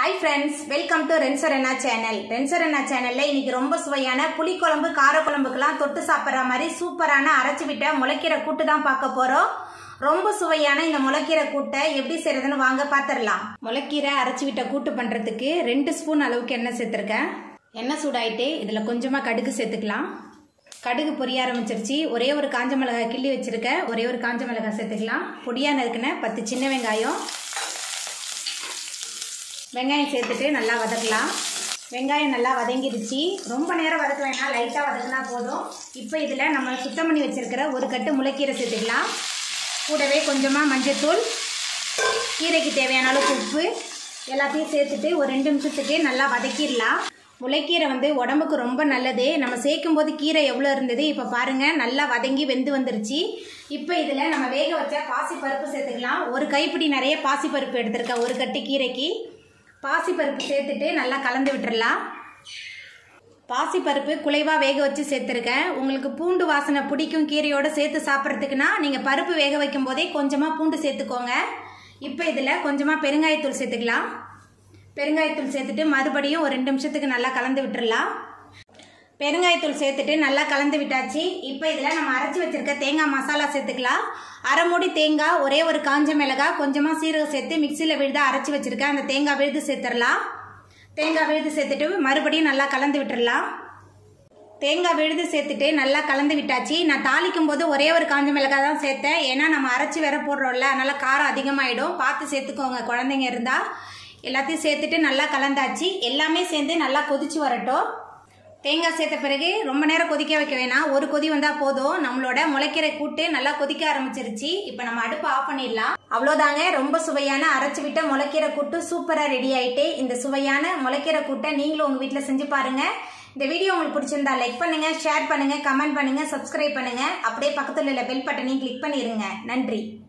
hi friends welcome to ரென்சரண்ணா channel ரென்சரண்ணா சேனல்ல இன்னைக்கு ரொம்ப சுவையான புளிக்குழம்பு காரக்குழம்புக்கெல்லாம் தொட்டு சாப்பிட்ற மாதிரி சூப்பரான அரைச்சி விட்ட முளைக்கீரை கூட்டு தான் பார்க்க போறோம் ரொம்ப சுவையான இந்த முளைக்கீரை கூட்டை எப்படி செய்யறதுன்னு வாங்க பார்த்துடலாம் முளைக்கீரை அரைச்சி விட்ட கூட்டு பண்றதுக்கு ரெண்டு ஸ்பூன் அளவுக்கு எண்ணெய் சேர்த்துருக்கேன் எண்ணெய் சூடாயிட்டு இதுல கொஞ்சமா கடுகு சேர்த்துக்கலாம் கடுகு பொரிய ஆரம்பிச்சிருச்சு ஒரே ஒரு காஞ்ச மிளகாய் கிள்ளி வச்சிருக்கேன் ஒரே ஒரு காஞ்ச மிளகாய் சேர்த்துக்கலாம் பொடியா நறுக்குன பத்து சின்ன வெங்காயம் வெங்காயம் சேர்த்துட்டு நல்லா வதக்கலாம் வெங்காயம் நல்லா வதங்கிடுச்சு ரொம்ப நேரம் வதக்க வேணாம் லைட்டாக வதக்கினா போதும் இப்போ இதில் நம்ம சுத்தம் பண்ணி வச்சிருக்கிற ஒரு கட்டு முளைக்கீரை சேர்த்துக்கலாம் கூடவே கொஞ்சமாக மஞ்சத்தூள் கீரைக்கு தேவையான அளவுக்கு உப்பு எல்லாத்தையும் சேர்த்துட்டு ஒரு ரெண்டு நிமிஷத்துக்கு நல்லா வதக்கிடலாம் முளைக்கீரை வந்து உடம்புக்கு ரொம்ப நல்லது நம்ம சேர்க்கும் போது கீரை எவ்வளோ இருந்தது இப்போ பாருங்கள் நல்லா வதங்கி வெந்து வந்துருச்சு இப்போ இதில் நம்ம வேக வச்ச பாசிப்பருப்பு சேர்த்துக்கலாம் ஒரு கைப்பிடி நிறைய பாசிப்பருப்பு எடுத்திருக்கேன் ஒரு கட்டு கீரைக்கு பாசிப்பருப்பு சேர்த்துட்டு நல்லா கலந்து விட்டுறலாம் பாசிப்பருப்பு குலைவாக வேக வச்சு சேர்த்துருக்கேன் உங்களுக்கு பூண்டு வாசனை பிடிக்கும் கீரையோடு சேர்த்து சாப்பிட்றதுக்குன்னா நீங்கள் பருப்பு வேக வைக்கும் போதே கொஞ்சமாக பூண்டு சேர்த்துக்கோங்க இப்போ இதில் கொஞ்சமாக பெருங்காயத்தூள் சேர்த்துக்கலாம் பெருங்காயத்தூள் சேர்த்துட்டு மறுபடியும் ஒரு ரெண்டு நிமிஷத்துக்கு நல்லா கலந்து விட்டுறலாம் பெருங்காயத்தூள் சேர்த்துட்டு நல்லா கலந்து விட்டாச்சு இப்போ இதில் நம்ம அரைச்சி வச்சிருக்க தேங்காய் மசாலா சேர்த்துக்கலாம் அரை மூடி தேங்காய் ஒரே ஒரு காஞ்ச மிளகாய் கொஞ்சமாக சீரகம் சேர்த்து மிக்சியில் விழுத அரைச்சி வச்சிருக்கேன் அந்த தேங்காய் விழுது சேர்த்துடலாம் தேங்காய் விழுது சேர்த்துட்டு மறுபடியும் நல்லா கலந்து விட்டுறலாம் தேங்காய் விழுது சேர்த்துட்டு நல்லா கலந்து விட்டாச்சு நான் தாளிக்கும் போது ஒரே ஒரு காஞ்ச மிளகாய் தான் சேர்த்தேன் ஏன்னா நம்ம அரைச்சி வேற போடுறோம்ல அதனால காரம் அதிகமாயிடும் பார்த்து சேர்த்துக்கோங்க குழந்தைங்க இருந்தால் எல்லாத்தையும் சேர்த்துட்டு நல்லா கலந்தாச்சு எல்லாமே சேர்ந்து நல்லா கொதிச்சு வரட்டும் தேங்காய் சேர்த்த பிறகு ரொம்ப நேரம் கொதிக்க வைக்க வேணாம் ஒரு கொதி வந்தால் போதும் நம்மளோட முளைக்கீரை கூட்டு நல்லா கொதிக்க ஆரம்பிச்சிருச்சு இப்போ நம்ம அடுப்பை ஆஃப் பண்ணிடலாம் அவ்வளோதாங்க ரொம்ப சுவையான அரைச்சி விட்ட முளைக்கீரை கூட்டு சூப்பராக ரெடி ஆயிட்டு இந்த சுவையான முளைக்கீரை கூட்டை நீங்களும் உங்கள் வீட்டில் செஞ்சு பாருங்க இந்த வீடியோ உங்களுக்கு பிடிச்சிருந்தா லைக் பண்ணுங்க ஷேர் பண்ணுங்க கமெண்ட் பண்ணுங்க சப்ஸ்கிரைப் பண்ணுங்க அப்படியே பக்கத்தில் உள்ள பெல் பட்டனையும் கிளிக் பண்ணிடுங்க நன்றி